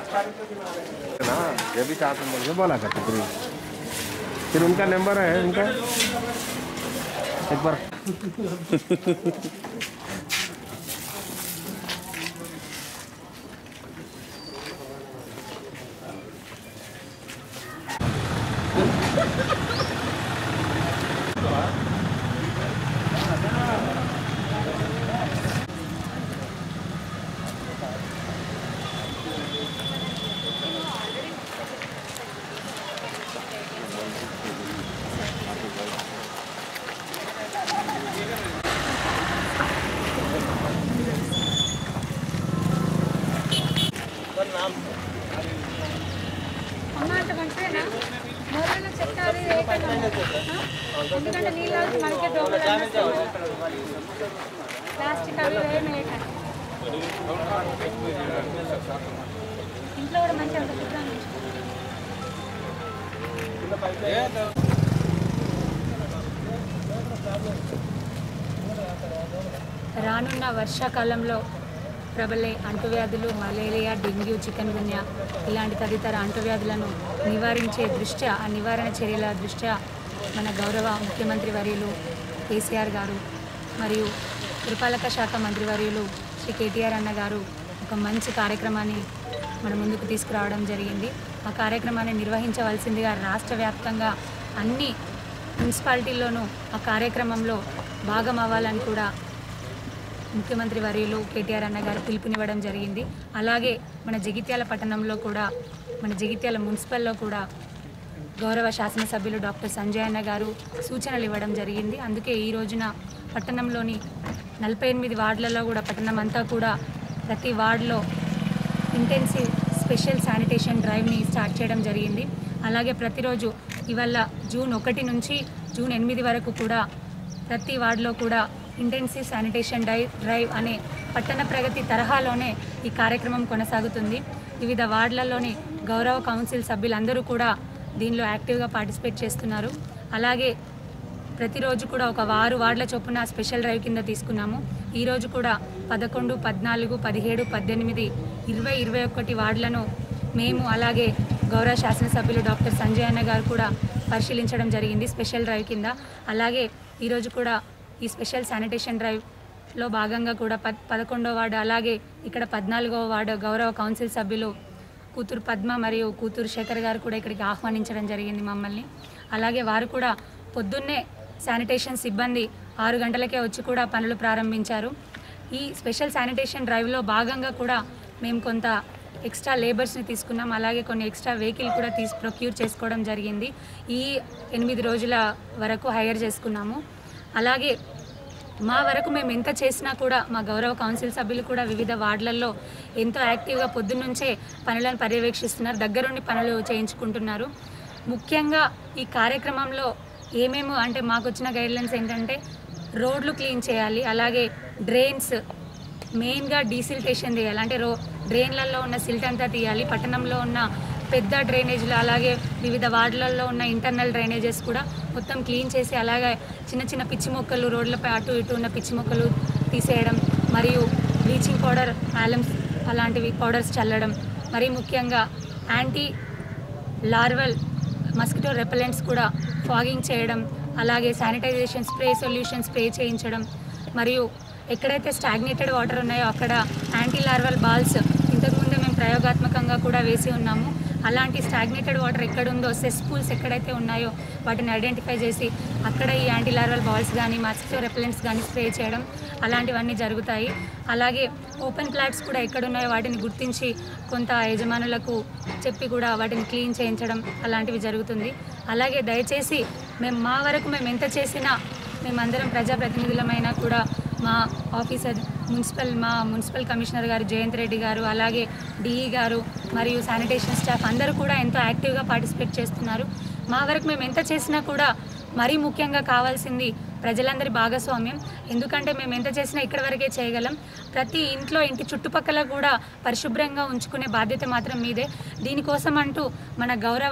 ना ये भी चाहते हैं मुझे बोला करते फिर फिर उनका नंबर है उनका एक बार అమ్మ అంటే మంచిదేనా మొదలు చెప్తారు ఎందుకంటే నీళ్ళు తాగితే మనకే దోమలు ప్లాస్టిక్ అవి ఏమి వేయకండి ఇంట్లో కూడా మంచిగా ఉంటుంది శుభ్రంగా ఉంచుకోండి. రానున్న వర్షాకాలంలో ప్రబలే అంటువ్యాధులు మలేరియా డెంగ్యూ చికెన్ గున్యా ఇలాంటి తదితర అంటువ్యాధులను నివారించే దృష్ట్యా ఆ నివారణ చర్యల దృష్ట్యా మన గౌరవ ముఖ్యమంత్రి వర్యులు కేసీఆర్ గారు మరియు పురపాలక శాఖ మంత్రివర్యులు శ్రీ కేటీఆర్ అన్న గారు ఒక మంచి కార్యక్రమాన్ని మన ముందుకు తీసుకురావడం జరిగింది ఆ కార్యక్రమాన్ని నిర్వహించవలసిందిగా రాష్ట్ర వ్యాప్తంగా అన్ని మున్సిపాలిటీల్లోనూ ఆ కార్యక్రమంలో భాగం అవ్వాలని కూడా ముఖ్యమంత్రి వర్యులు కేటీఆర్ అన్న గారు పిలుపునివ్వడం జరిగింది అలాగే మన జగిత్యాల పట్టణంలో కూడా మన జగిత్యాల మున్సిపల్లో కూడా గౌరవ శాసనసభ్యులు డాక్టర్ సంజయ్ అన్న గారు సూచనలు ఇవ్వడం జరిగింది అందుకే ఈ రోజున పట్టణంలోని నలభై ఎనిమిది వార్డులలో కూడా పట్టణం అంతా కూడా ప్రతి వార్డులో ఇంటెన్సివ్ స్పెషల్ శానిటేషన్ డ్రైవ్ని స్టార్ట్ చేయడం జరిగింది అలాగే ప్రతిరోజు ఇవాళ జూన్ ఒకటి నుంచి జూన్ ఎనిమిది వరకు కూడా ప్రతి వార్డులో కూడా ఇంటెన్సివ్ శానిటేషన్ డై డ్రైవ్ అనే పట్టణ ప్రగతి తరహాలోనే ఈ కార్యక్రమం కొనసాగుతుంది వివిధ వార్డులలోని గౌరవ కౌన్సిల్ సభ్యులందరూ కూడా దీనిలో యాక్టివ్గా పార్టిసిపేట్ చేస్తున్నారు అలాగే ప్రతిరోజు కూడా ఒక వారు వార్డుల చొప్పున స్పెషల్ డ్రైవ్ కింద తీసుకున్నాము ఈరోజు కూడా పదకొండు పద్నాలుగు పదిహేడు పద్దెనిమిది ఇరవై ఇరవై ఒకటి వార్డులను మేము అలాగే గౌరవ శాసనసభ్యులు డాక్టర్ సంజయ్ అన్న గారు కూడా పరిశీలించడం జరిగింది స్పెషల్ డ్రైవ్ కింద అలాగే ఈరోజు కూడా ఈ స్పెషల్ శానిటేషన్ డ్రైవ్లో భాగంగా కూడా పద్ పదకొండో వార్డు అలాగే ఇక్కడ పద్నాలుగో వార్డు గౌరవ కౌన్సిల్ సభ్యులు కూతురు పద్మ మరియు కూతురు శేఖర్ గారు కూడా ఇక్కడికి ఆహ్వానించడం జరిగింది మమ్మల్ని అలాగే వారు కూడా పొద్దున్నే శానిటేషన్ సిబ్బంది ఆరు గంటలకే వచ్చి కూడా పనులు ప్రారంభించారు ఈ స్పెషల్ శానిటేషన్ డ్రైవ్లో భాగంగా కూడా మేము కొంత ఎక్స్ట్రా లేబర్స్ని తీసుకున్నాం అలాగే కొన్ని ఎక్స్ట్రా వెహికల్ కూడా తీసి ప్రొక్యూర్ చేసుకోవడం జరిగింది ఈ ఎనిమిది రోజుల వరకు హైర్ చేసుకున్నాము అలాగే మా వరకు మేము ఎంత చేసినా కూడా మా గౌరవ కౌన్సిల్ సభ్యులు కూడా వివిధ వార్డులలో ఎంతో యాక్టివ్గా పొద్దున్నుంచే పనులను పర్యవేక్షిస్తున్నారు దగ్గరుండి పనులు చేయించుకుంటున్నారు ముఖ్యంగా ఈ కార్యక్రమంలో ఏమేమో అంటే మాకు వచ్చిన గైడ్లైన్స్ ఏంటంటే రోడ్లు క్లీన్ చేయాలి అలాగే డ్రైన్స్ మెయిన్గా డీసిల్టేషన్ చేయాలి అంటే రో డ్రైన్లలో ఉన్న సిల్ట్ అంతా తీయాలి పట్టణంలో ఉన్న పెద్ద డ్రైనేజీలు అలాగే వివిధ వార్డులలో ఉన్న ఇంటర్నల్ డ్రైనేజెస్ కూడా మొత్తం క్లీన్ చేసి అలాగే చిన్న చిన్న పిచ్చి మొక్కలు రోడ్లపై అటు ఇటు ఉన్న పిచ్చి మొక్కలు తీసేయడం మరియు బ్లీచింగ్ పౌడర్ ఆలమ్స్ అలాంటివి పౌడర్స్ చల్లడం మరీ ముఖ్యంగా యాంటీ లార్వల్ మస్కిటో రెపెలెంట్స్ కూడా ఫాగింగ్ చేయడం అలాగే శానిటైజేషన్ స్ప్రే సొల్యూషన్ స్ప్రే చేయించడం మరియు ఎక్కడైతే స్టాగ్నేటెడ్ వాటర్ ఉన్నాయో అక్కడ యాంటీ లార్వల్ బాల్స్ ఇంతకుముందే మేము ప్రయోగాత్మకంగా కూడా వేసి ఉన్నాము అలాంటి స్టాగ్నేటెడ్ వాటర్ ఎక్కడుందో సెస్ పూల్స్ ఎక్కడైతే ఉన్నాయో వాటిని ఐడెంటిఫై చేసి అక్కడ ఈ యాంటీ లార్వల్ బాల్స్ కానీ మస్కిటో రెపెలెంట్స్ కానీ స్ప్రే చేయడం అలాంటివన్నీ జరుగుతాయి అలాగే ఓపెన్ ప్లాట్స్ కూడా ఎక్కడున్నాయో వాటిని గుర్తించి కొంత యజమానులకు చెప్పి కూడా వాటిని క్లీన్ చేయించడం అలాంటివి జరుగుతుంది అలాగే దయచేసి మేము మా వరకు మేము ఎంత చేసినా మేమందరం ప్రజాప్రతినిధులమైనా కూడా మా ఆఫీసర్ మున్సిపల్ మా మున్సిపల్ కమిషనర్ గారు జయంత్ రెడ్డి గారు అలాగే డిఈ గారు మరియు శానిటేషన్ స్టాఫ్ అందరూ కూడా ఎంతో యాక్టివ్గా పార్టిసిపేట్ చేస్తున్నారు మా వరకు మేము ఎంత చేసినా కూడా మరీ ముఖ్యంగా కావాల్సింది ప్రజలందరి భాగస్వామ్యం ఎందుకంటే మేము ఎంత చేసినా ఇక్కడి వరకే చేయగలం ప్రతి ఇంట్లో ఇంటి చుట్టుపక్కల కూడా పరిశుభ్రంగా ఉంచుకునే బాధ్యత మాత్రం మీదే దీనికోసం అంటూ మన గౌరవ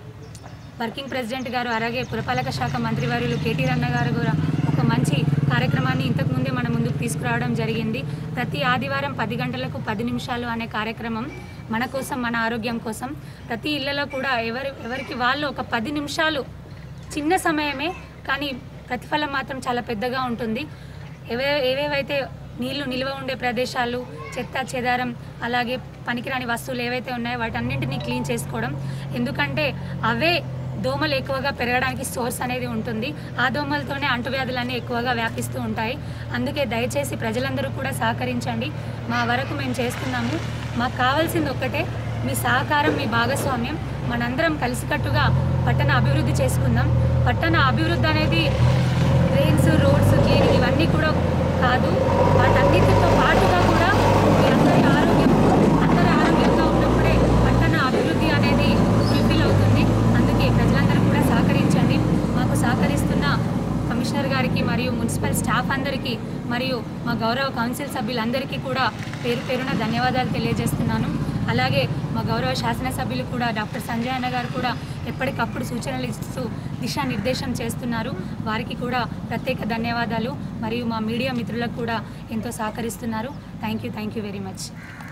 వర్కింగ్ ప్రెసిడెంట్ గారు అలాగే పురపాలక శాఖ మంత్రివర్యులు కేటీ రన్న గారు కూడా ఒక మంచి కార్యక్రమాన్ని ఇంతకుముందే మన ముందుకు తీసుకురావడం జరిగింది ప్రతి ఆదివారం పది గంటలకు పది నిమిషాలు అనే కార్యక్రమం మన కోసం మన ఆరోగ్యం కోసం ప్రతి ఇళ్లలో కూడా ఎవరి ఎవరికి వాళ్ళు ఒక పది నిమిషాలు చిన్న సమయమే కానీ ప్రతిఫలం మాత్రం చాలా పెద్దగా ఉంటుంది ఏవే ఏవేవైతే నీళ్లు నిల్వ ఉండే ప్రదేశాలు చెత్త చెదారం అలాగే పనికిరాని వస్తువులు ఏవైతే ఉన్నాయో వాటన్నింటినీ క్లీన్ చేసుకోవడం ఎందుకంటే అవే దోమలు ఎక్కువగా పెరగడానికి సోర్స్ అనేది ఉంటుంది ఆ దోమలతోనే అంటువ్యాధులన్నీ ఎక్కువగా వ్యాపిస్తూ ఉంటాయి అందుకే దయచేసి ప్రజలందరూ కూడా సహకరించండి మా వరకు మేము చేస్తున్నాము మాకు కావాల్సింది ఒక్కటే మీ సహకారం మీ భాగస్వామ్యం మనందరం కలిసికట్టుగా పట్టణ అభివృద్ధి చేసుకుందాం పట్టణ అభివృద్ధి అనేది డ్రైన్స్ రోడ్స్ క్లీనింగ్ ఇవన్నీ కూడా కాదు వాటన్నిటితో పాటుగా కూడా మీ అందరి ఆరోగ్యం అందరి ఆరోగ్యంగా ఉన్నప్పుడే పట్టణ అభివృద్ధి అనేది ఫుల్ఫిల్ అవుతుంది అందుకే ప్రజలందరూ కూడా సహకరించండి మాకు సహకరిస్తున్న కమిషనర్ గారికి మరియు మున్సిపల్ స్టాఫ్ అందరికీ మరియు మా గౌరవ కౌన్సిల్ సభ్యులందరికీ కూడా పేరు పేరున ధన్యవాదాలు తెలియజేస్తున్నాను అలాగే మా గౌరవ శాసనసభ్యులు కూడా డాక్టర్ సంజయ్ అన్న గారు కూడా ఎప్పటికప్పుడు సూచనలు ఇస్తూ దిశానిర్దేశం చేస్తున్నారు వారికి కూడా ప్రత్యేక ధన్యవాదాలు మరియు మా మీడియా మిత్రులకు కూడా ఎంతో సహకరిస్తున్నారు thank you thank you very much